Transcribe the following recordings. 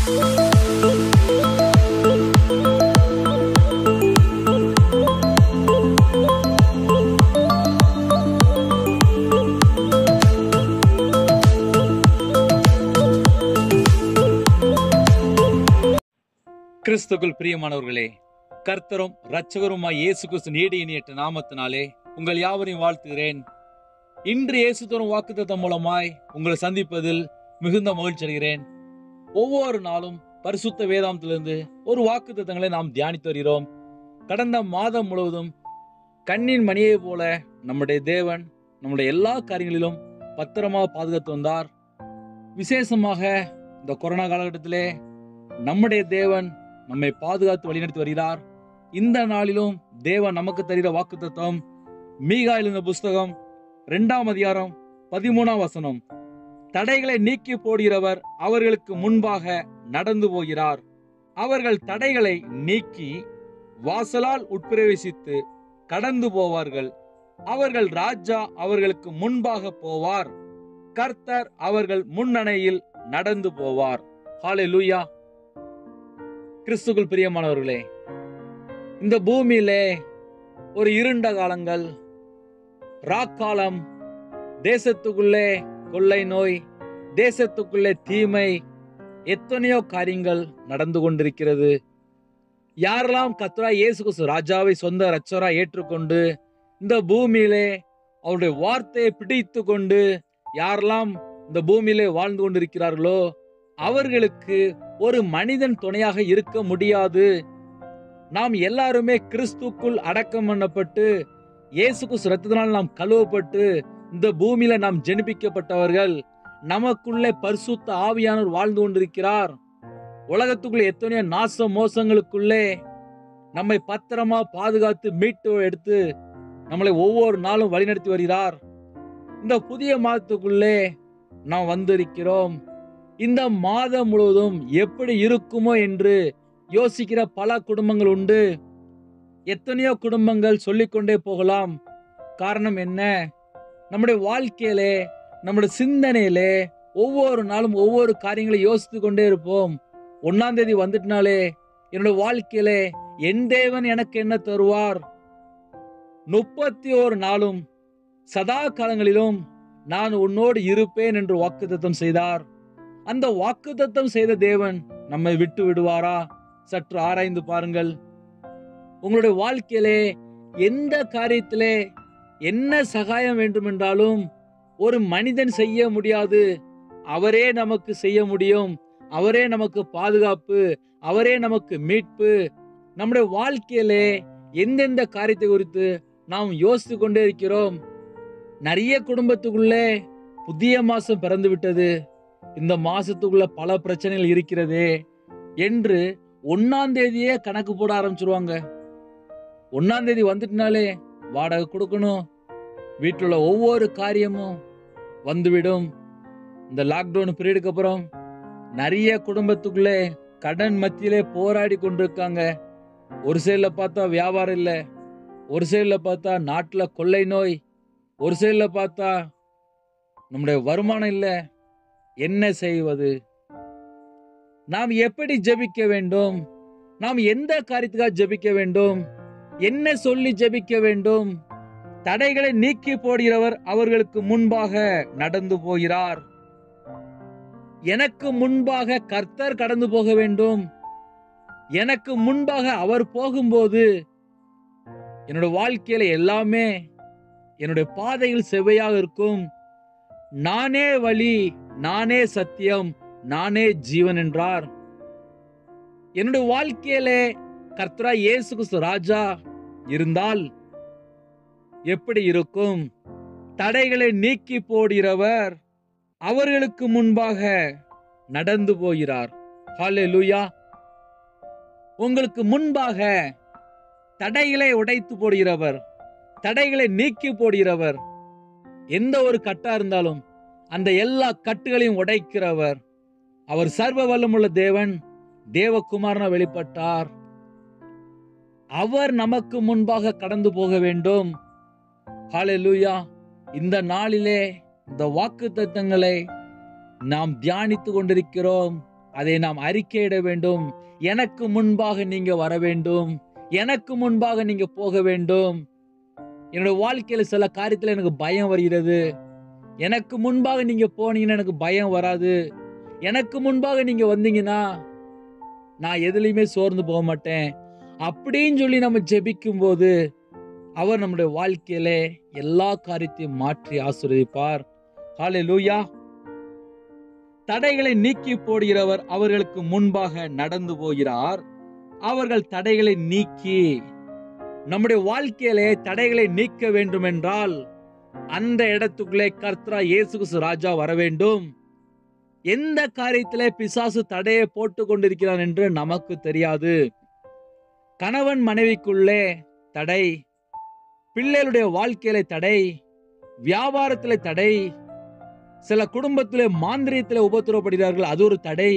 கிறிஸ்துக்குள் பிரியமானவர்களே கர்த்தரும் இரட்சகருமாய் இயேசு கிறிஸ்து நீடி இணையற்ற நாமத்தினாலே உங்கள் யாவரையும் வாழ்த்துகிறேன் இன்று இயேசு தரும் வாக்குத்தத்தம் மூலமாய் உங்களை சந்திப்பதில் மிகுந்த மகிழ்ச்சி அடைகிறேன் ஒவ்வொரு நாளும் பரிசுத்த வேதாந்தத்திலிருந்து ஒரு வாக்குத்தத்தங்களை நாம் தியானித்து வருகிறோம் கடந்த மாதம் முழுவதும் கண்ணின் மணியைப் போல நம்முடைய தேவன் நம்முடைய எல்லா காரியங்களிலும் பத்திரமாக பாதுகாத்து வந்தார் விசேஷமாக இந்த கொரோனா காலகட்டத்திலே நம்முடைய தேவன் நம்மை பாதுகாத்து வழிநடத்தி வருகிறார் இந்த நாளிலும் தேவன் நமக்கு தருகிற வாக்குத்தத்தம் மீகா எழுந்த புஸ்தகம் இரண்டாம் அதிகாரம் பதிமூணாம் வசனம் தடைகளை நீக்கி போடுகிறவர் அவர்களுக்கு முன்பாக நடந்து போகிறார் அவர்கள் தடைகளை நீக்கி வாசலால் உட்பிரவேசித்து கடந்து போவார்கள் அவர்கள் ராஜா அவர்களுக்கு முன்பாக போவார் கர்த்தர் அவர்கள் முன்னணையில் நடந்து போவார் ஹalleluya கிறிஸ்துக்குள் பிரியமானவர்களே இந்த பூமியிலே ஒரு இருண்ட காலங்கள் ராக்காலம் தேசத்துக்குள்ளே கொள்ளை நோய் தேசத்துக்குள்ளே தீமை எத்தனையோ காரியங்கள் நடந்து கொண்டிருக்கிறது யாரெல்லாம் கத்ரா இயேசு கிறிஸ்து ராஜாவை சொந்த ரச்சரா ஏற்றுக்கொண்டு இந்த பூமியிலே அவருடைய வார்த்தையை பிடித்து கொண்டு யாரெல்லாம் இந்த பூமியிலே வாழ்ந்து கொண்டிருக்கிறார்களோ அவர்களுக்கு ஒரு மனிதன் துணையாக இருக்க முடியாது நாம் எல்லாருமே கிறிஸ்துக்குள் அடக்கம் பண்ணப்பட்டு இயேசு கிறிஸ்து ரத்தத்தினால் நாம் கழுவப்பட்டு இந்த பூமியில நாம் ஜெனிப்பிக்கப்பட்டவர்கள் நமக்குள்ளே பரிசுத்த ஆவியானவர் வாழ்ந்து கொண்டிருக்கிறார் உலகத்துக்குள்ளே எத்தனையோ நாச மோசங்களுக்குள்ளே நம்மை பத்திரமா பாதுகாத்து மீட்டு எடுத்து நம்மளை ஒவ்வொரு நாளும் வழிநடத்தி வருகிறார் இந்த புதிய மாதத்துக்குள்ளே நாம் வந்திருக்கிறோம் இந்த மாதம் முழுவதும் எப்படி இருக்குமோ என்று யோசிக்கிற பல குடும்பங்கள் உண்டு எத்தனையோ குடும்பங்கள் சொல்லிக்கொண்டே போகலாம் காரணம் என்ன நம்முடைய வாழ்க்கையிலே நம்முடைய சிந்தனையிலே ஒவ்வொரு நாளும் ஒவ்வொரு காரியங்களை யோசித்து கொண்டே இருப்போம் ஒன்னாம் தேதி வந்துட்டுனாலே என்னுடைய வாழ்க்கையிலே என் தேவன் எனக்கு என்ன தருவார் முப்பத்தி ஓரு நாளும் சதா காலங்களிலும் நான் உன்னோடு இருப்பேன் என்று வாக்குத்தத்தம் செய்தார் அந்த வாக்குத்தத்தம் செய்த தேவன் நம்மை விட்டு விடுவாரா சற்று ஆராய்ந்து பாருங்கள் உங்களுடைய வாழ்க்கையிலே எந்த காரியத்திலே என்ன சகாயம் வேண்டுமென்றாலும் ஒரு மனிதன் செய்ய முடியாது அவரே நமக்கு செய்ய முடியும் அவரே நமக்கு பாதுகாப்பு அவரே நமக்கு மீட்பு நம்முடைய வாழ்க்கையிலே எந்தெந்த காரியத்தை குறித்து நாம் யோசித்து கொண்டே இருக்கிறோம் நிறைய குடும்பத்துக்குள்ளே புதிய மாசம் பிறந்து விட்டது இந்த மாசத்துக்குள்ள பல பிரச்சனைகள் இருக்கிறதே என்று ஒன்னாம் தேதியே கணக்கு போட ஆரம்பிச்சிருவாங்க ஒன்னாம் தேதி வந்துட்டுனாலே வாடகை கொடுக்கணும் வீட்டில் உள்ள ஒவ்வொரு காரியமும் வந்துவிடும் இந்த லாக்டவுன் பீரியடுக்கு அப்புறம் நிறைய குடும்பத்துக்குள்ளே கடன் மத்தியிலே போராடி கொண்டிருக்காங்க ஒரு சைடில் பார்த்தா வியாபாரம் இல்லை ஒரு சைடில் பார்த்தா நாட்டில் கொள்ளை நோய் ஒரு சைடில் பார்த்தா நம்முடைய வருமானம் இல்லை என்ன செய்வது நாம் எப்படி ஜெபிக்க வேண்டும் நாம் எந்த காரியத்துக்காக ஜெபிக்க வேண்டும் என்ன சொல்லி ஜெபிக்க வேண்டும் தடைகளை நீக்கி போடுகிறவர் அவர்களுக்கு முன்பாக நடந்து போகிறார் எனக்கு முன்பாக கர்த்தர் கடந்து போக வேண்டும் எனக்கு முன்பாக அவர் போகும்போது என்னோட வாழ்க்கையில எல்லாமே என்னுடைய பாதையில் செவ்வையாக இருக்கும் நானே வழி நானே சத்தியம் நானே ஜீவன் என்றார் என்னுடைய வாழ்க்கையிலே கர்த்தரா இயேசு கிறிஸ்து ராஜா இருந்தால் எப்படி இருக்கும் தடைகளை நீக்கி போடுகிறவர் அவர்களுக்கு முன்பாக நடந்து போகிறார் ஹalleluya உங்களுக்கு முன்பாக தடைகளை உடைத்து போடுகிறவர் தடைகளை நீக்கி போடுகிறவர் எந்த ஒரு கட்டா இருந்தாலும் அந்த எல்லா கட்டுகளையும் உடைக்கிறவர் அவர் சர்வ வல்லமுள்ள தேவன் தேவகுமாரன வெளிப்பட்டார் அவர் நமக்கு முன்பாக கடந்து போக வேண்டும் ஹalleluya இந்த நாளிலே இந்த வாக்கு தத்தங்களை நாம் தியானித்து கொண்டிருக்கிறோம் அதை நாம் அறிக்கையிட வேண்டும் எனக்கு முன்பாக நீங்க வர வேண்டும் எனக்கு முன்பாக நீங்க போக வேண்டும் என்னோட வாழ்க்கையில சில காரியத்துல எனக்கு பயம் வருகிறது எனக்கு முன்பாக நீங்க போனீங்கன்னா எனக்கு பயம் வராது எனக்கு முன்பாக நீங்க வந்தீங்கன்னா நான் எதுலையுமே சோர்ந்து போக மாட்டேன் அப்படின்னு சொல்லி நம்ம ஜெபிக்கும் போது அவர் நம்முடைய வாழ்க்கையிலே எல்லா காரியத்தையும் மாற்றி ஆசீர்வதிப்பார் ஹalleluya தடைகளை நீக்கி போடுகிறவர் அவர்களுக்கு முன்பாக நடந்து போகிறார் அவர்கள் தடைகளை நீக்கி நம்முடைய வாழ்க்கையிலே தடைகளை நீக்க வேண்டும் என்றால் அந்த இடத்துக்குள்ளே கர்த்தரா இயேசு கிறிஸ்து ராஜா வர வேண்டும் எந்த காரியத்திலே பிசாசு தடையை போட்டு கொண்டிருக்கிறான் என்று நமக்கு தெரியாது கணவன் மனைவிக்குள்ளே தடை பிள்ளைகளுடைய வாழ்க்கையில தடை வியாபாரத்திலே தடை சில குடும்பத்திலே மாந்திரியத்திலே உபத்திரவப்படுகிறார்கள் அது ஒரு தடை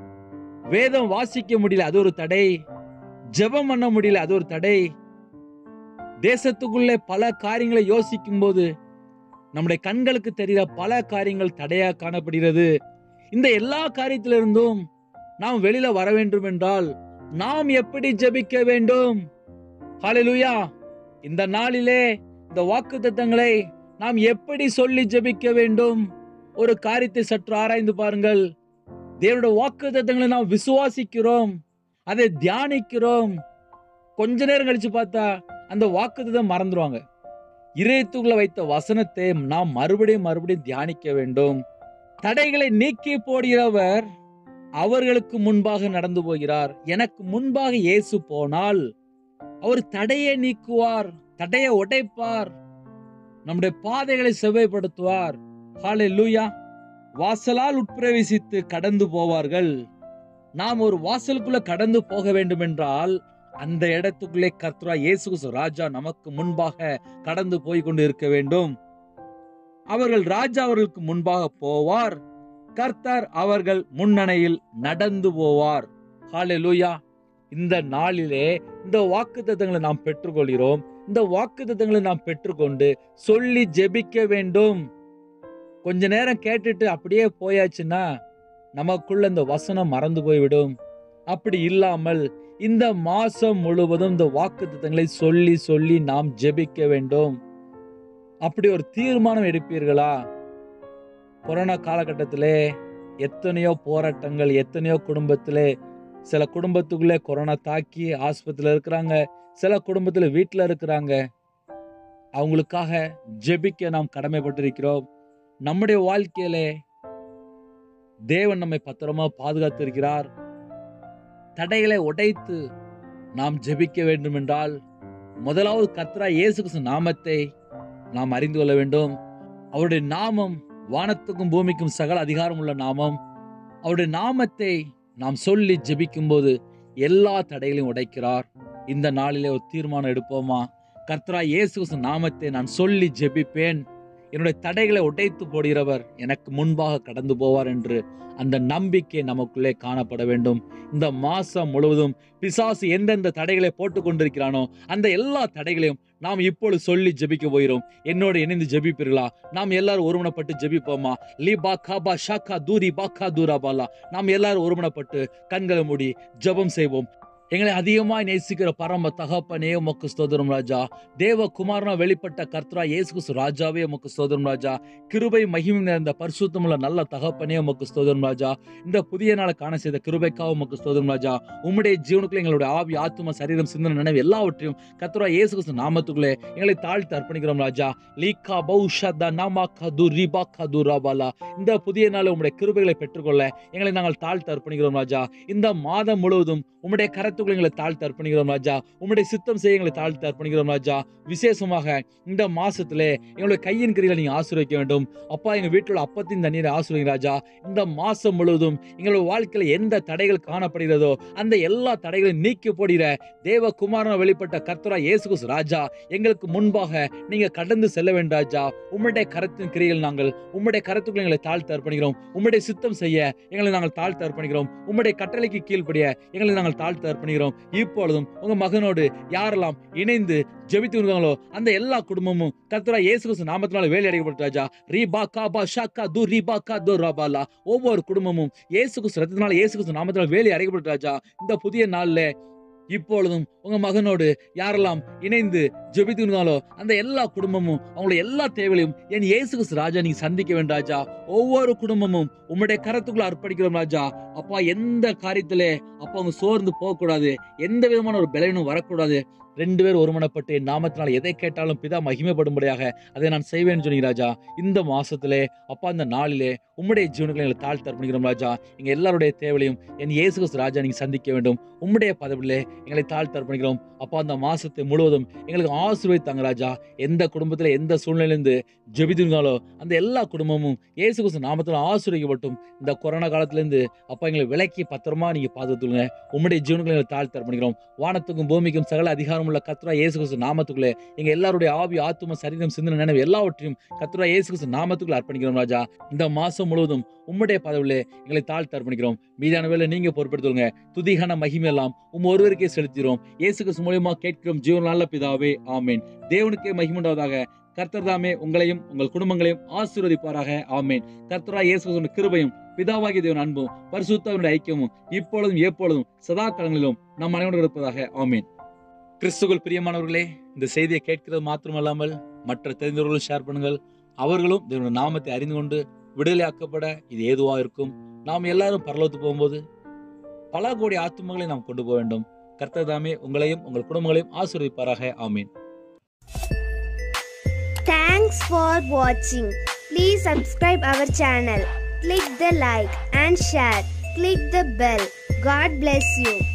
வேதம் வாசிக்க முடியல அது ஒரு தடை ஜெபம் பண்ண முடியல அது ஒரு தடை தேசத்துக்குள்ளே பல காரியங்களை யோசிக்கும் போது நம்முடைய கண்களுக்கு தெரிகிற பல காரியங்கள் தடையா காணப்படுகிறது இந்த எல்லா காரியத்திலிருந்தும் நாம் வெளியில வர வேண்டும் என்றால் நாம் எப்படி ஜெபிக்க வேண்டும் ஹalleluya இந்த நாளிலே இந்த வாக்கு தத்தங்களை நாம் எப்படி சொல்லி ஜெபிக்க வேண்டும் ஒரு காரியத்தை சற்று ஆராய்ந்து பாருங்கள் தேவனுடைய வாக்கு தத்தங்களை நாம் விசுவாசிக்கிறோம் அதை தியானிக்கிறோம் கொஞ்ச நேரம் கழிச்சு பார்த்தா அந்த வாக்கு மறந்துடுவாங்க இதயத்துக்குள்ள வைத்த வசனத்தை நாம் மறுபடியும் மறுபடியும் தியானிக்க வேண்டும் தடைகளை நீக்கி போடுகிறவர் அவர்களுக்கு முன்பாக நடந்து போகிறார் எனக்கு முன்பாக இயேசு போனால் அவர் தடையை நீக்குவார் தடையை உடைப்பார் நம்முடைய பாதைகளை செவ்வாய்ப்படுத்துவார் ஹalleluya வாசலால் உட்பிரவேசித்து கடந்து போவார்கள் நாம் ஒரு வாசலுக்குள்ள கடந்து போக வேண்டும் என்றால் அந்த இடத்துக்குள்ளே கர்த்தரா இயேசு கிறிஸ்து ராஜா நமக்கு முன்பாக கடந்து போய் கொண்டு இருக்க வேண்டும் அவர்கள் ராஜா அவர்களுக்கு முன்பாக போவார் கர்த்தர் அவர்கள் முன்னணையில் நடந்து போவார் ஹalleluya இந்த நாளிலே இந்த வாக்குத்தத்தங்களை நாம் பெற்றுக்கொள்கிறோம் இந்த வாக்குத்தத்தங்களை நாம் பெற்றுக்கொண்டு சொல்லி ஜெபிக்க வேண்டும் கொஞ்ச நேரம் கேட்டுட்டு அப்படியே போயாச்சுன்னா நமக்குள்ள இந்த வசனம் மறந்து போய்விடும் அப்படி இல்லாமல் இந்த மாசம் முழுவதும் இந்த வாக்குத்தத்தங்களை சொல்லி சொல்லி நாம் ஜெபிக்க வேண்டும் அப்படி ஒரு தீர்மானம் எடுப்பீர்களா கொரோனா காலகட்டத்திலே எத்தனையோ போராட்டங்கள் எத்தனையோ குடும்பத்திலே சில குடும்பத்துக்குள்ளே கொரோனா தாக்கி ஆஸ்பத்திரியில் இருக்கிறாங்க சில குடும்பத்துல வீட்டில் இருக்கிறாங்க அவங்களுக்காக ஜெபிக்க நாம் கடமைப்பட்டிருக்கிறோம் நம்முடைய வாழ்க்கையிலே தேவன் நம்மை பத்திரமா பாதுகாத்திருக்கிறார் தடைகளை உடைத்து நாம் ஜெபிக்க வேண்டும் என்றால் முதலாவது கத்ரா இயேசு கிறிஸ்து நாமத்தை நாம் அறிந்து கொள்ள வேண்டும் அவருடைய நாமம் வானத்துக்கும் பூமிக்கும் சகல அதிகாரம் உள்ள நாமம் அவருடைய நாமத்தை நாம் சொல்லி ஜெபிக்கும் போது எல்லா தடைகளையும் உடைக்கிறார் இந்த நாளிலே ஒரு தீர்மானம் எடுப்போமா கர்த்தரா இயேசு கிறிஸ்து நாமத்தை நான் சொல்லி ஜெபிப்பேன் என்னுடைய தடைகளை உடைத்து போடுகிறவர் எனக்கு முன்பாக கடந்து போவார் என்று அந்த நம்பிக்கை நமக்குள்ளே காணப்பட வேண்டும் இந்த மாசம் முழுவதும் பிசாசு எந்தெந்த தடைகளை போட்டு கொண்டிருக்கிறானோ அந்த எல்லா தடைகளையும் நாம் இப்பொழுது சொல்லி ஜெபிக்க போகிறோம் என்னோடு இணைந்து ஜெபிப்பீர்களா நாம் எல்லாரும் ஒருமனப்பட்டு ஜெபிப்போமா லீ பாக்கா பா ஷாக்கா தூரி பாக்கா தூரா பாலா நாம் எல்லாரும் ஒருமனப்பட்டு கண்களை மூடி ஜெபம் செய்வோம் எங்களை அதிகமாய் நேசிக்கிற பரம தகப்பனே உமக்கு ஸ்தோத்திரம் ராஜா தேவ குமாரனா வெளிப்பட்ட கர்த்தரா இயேசு கிறிஸ்து ராஜாவே உமக்கு ஸ்தோத்திரம் ராஜா கிருபை மகிமை நிறைந்த பரிசுத்தமுள்ள நல்ல தகப்பனே உமக்கு ஸ்தோத்திரம் ராஜா இந்த புதிய நாளை காண செய்த கிருபைக்காக உமக்கு ஸ்தோத்திரம் ராஜா உம்முடைய ஜீவனுக்குள்ள எங்களுடைய ஆவி ஆத்தும சரீரம் சிந்தனை நினைவு எல்லாவற்றையும் கர்த்தரா இயேசு கிறிஸ்து நாமத்துக்குள்ளே எங்களை தாழ்த்து அர்ப்பணிக்கிறோம் ராஜா லீகா பௌஷதா நாமா கது ரிபா கது ராபாலா இந்த புதிய நாள் உம்முடைய கிருபைகளை பெற்றுக்கொள்ள எங்களை நாங்கள் தாழ்த்து அர்ப்பணிக்கிறோம் ராஜா இந்த மாதம் முழுவதும் உம்முடைய கரத்துக்குள்ள எங்களை தாழ்த்து அர்ப்பணிக்கிறோம் ராஜா உம்முடைய சித்தம் செய்ய எங்களை தாழ்த்து அர்ப்பணிக்கிறோம் ராஜா விசேஷமாக இந்த மாசத்திலே எங்களுடைய கையின் கிரிகளை நீங்க ஆசீர்வதிக்க வேண்டும் அப்பா எங்க வீட்டில் உள்ள அப்பத்தின் தண்ணீரை ஆசீர்வதிங்க ராஜா இந்த மாசம் முழுவதும் எங்களுடைய வாழ்க்கையில எந்த தடைகள் காணப்படுகிறதோ அந்த எல்லா தடைகளையும் நீக்கி போடுகிற தேவ குமாரன வெளிப்பட்ட கர்த்தரா இயேசு கிறிஸ்து ராஜா எங்களுக்கு முன்பாக நீங்க கடந்து செல்ல வேண்டும் ராஜா உம்முடைய கரத்தின் கிரிகள் நாங்கள் உம்முடைய கரத்துக்குள்ள எங்களை தாழ்த்து அர்ப்பணிக்கிறோம் உம்முடைய சித்தம் செய்ய எங்களை நாங்கள் தாழ்த்து அர்ப்பணிக்கிறோம் உம்முடைய கட்டளைக்கு கீழ்ப்படிய எங்களை நாங்கள் தாழ்த்து அர்ப்பணிக்கிறோம் அர்ப்பணிக்கிறோம் இப்பொழுதும் உங்க மகனோடு யாரெல்லாம் இணைந்து ஜெபித்து வருவாங்களோ அந்த எல்லா குடும்பமும் கர்த்தரா இயேசு கிறிஸ்து நாமத்தினால வேலை அடைக்கப்பட்ட ராஜா ரீபா காபா ஷாக்கா து ரீபா கா து ரபாலா ஒவ்வொரு குடும்பமும் இயேசு கிறிஸ்து ரத்தத்தினால இயேசு கிறிஸ்து நாமத்தினால வேலை அடைக்கப்பட்ட ராஜா இந்த புதிய நாள்ல இப்பொழுதும் உங்க மகனோடு யாரெல்லாம் இணைந்து ஜெபித்துனாலோ அந்த எல்லா குடும்பமும் அவங்களோட எல்லா தேவைகளையும் என் இயேசு கிறிஸ்து ராஜா நீங்க சந்திக்க வேண்டும் ராஜா ஒவ்வொரு குடும்பமும் உம்முடைய கரத்துக்குள்ள அர்ப்பணிக்கிறோம் ராஜா அப்பா எந்த காரியத்திலே அப்பா அவங்க சோர்ந்து போகக்கூடாது எந்த விதமான ஒரு பலவீனம் வரக்கூடாது ரெண்டு பேர் ஒருமனப்பட்டு என் நாமத்தினால் எதை கேட்டாலும் பிதா மகிமைப்படும்படியாக அதை நான் செய்வேன்னு சொன்னீங்க ராஜா இந்த மாசத்திலே அப்பா இந்த நாளிலே உம்முடைய ஜீவனுக்களை எங்களை தாழ்த்து அர்ப்பணிக்கிறோம் ராஜா எங்க எல்லாருடைய தேவையும் என் இயேசு கிறிஸ்து ராஜா நீங்க சந்திக்க வேண்டும் உம்முடைய பதவியிலே எங்களை தாழ்த்து அர்ப்பணிக்கிறோம் அப்பா அந்த மாசத்தை முழுவதும் எங்களுக்கு ஆசீர்வதித்தாங்க ராஜா எந்த குடும்பத்துல எந்த சூழ்நிலையிலிருந்து ஜெபித்துனாலோ அந்த எல்லா குடும்பமும் இயேசு கிறிஸ்து நாமத்தில் ஆசீர்வதிக்கப்பட்டும் இந்த கொரோனா காலத்திலிருந்து அப்பா எங்களை விலக்கி பத்திரமா நீங்க பாதுகாத்துங்க உம்முடைய ஜீவனுக்களை எங்களை தாழ்த்து அர்ப்பணிக்கிறோம் வானத்துக்கும் பூமிக்கும் சகல அதிகாரமுள்ள கத்ரா இயேசு கிறிஸ்து நாமத்துக்குள்ளே எங்க எல்லாருடைய ஆவி ஆத்தும சரீரம் சிந்தனை நினைவு எல்லாவற்றையும் கத்ரா இயேசு கிறிஸ்து நாமத்துக்குள்ள அர்ப்பணிக்கிறோம் ராஜா இந்த மாசம் முழுவதும் உம்முடைய பதவியிலே எங்களை தாழ்த்து அர்ப்பணிக்கிறோம் மீதான வேலை நீங்க பொறுப்பெடுத்துருங்க துதிகான மகிமை எல்லாம் உம் ஒருவருக்கே செலுத்திக்கிறோம் இயேசு கிறிஸ்து மூலியமா கேட்கிறோம் ஜீவன் நல்ல பிதாவே ஆமேன் தேவனுக்கே மகிமுண்டாவதாக கர்த்தர் தாமே உங்களையும் உங்கள் குடும்பங்களையும் ஆசீர்வதிப்பாராக ஆமேன் கர்த்தரா இயேசு கிறிஸ்துவின் கிருபையும் பிதாவாகிய தேவன் அன்பும் பரிசுத்தவனுடைய ஐக்கியமும் இப்பொழுதும் எப்பொழுதும் சதா காலங்களிலும் நம் அனைவரும் இருப்பதாக ஆமேன் கிறிஸ்துகள் பிரியமானவர்களே இந்த செய்தியை கேட்கிறது மாத்திரமல்லாமல் மற்ற தெரிந்தவர்களும் ஷேர் பண்ணுங்கள் அவர்களும் தேவனுடைய நாமத்தை அறிந்து கொண்டு விடுதலையாக்கப்பட இது ஏதுவா இருக்கும் நாம் எல்லாரும் பரலோகத்துக்கு போகும்போது பல கோடி ஆத்துமங்களை நாம் கொண்டு போக வேண்டும் கர்த்தர் தாமே உங்களையும் உங்கள் குடும்பங்களையும் ஆசீர்வதிப்பாராக ஆமீன் Thanks for watching. Please subscribe our channel. Click the like and share. Click the bell. God bless you.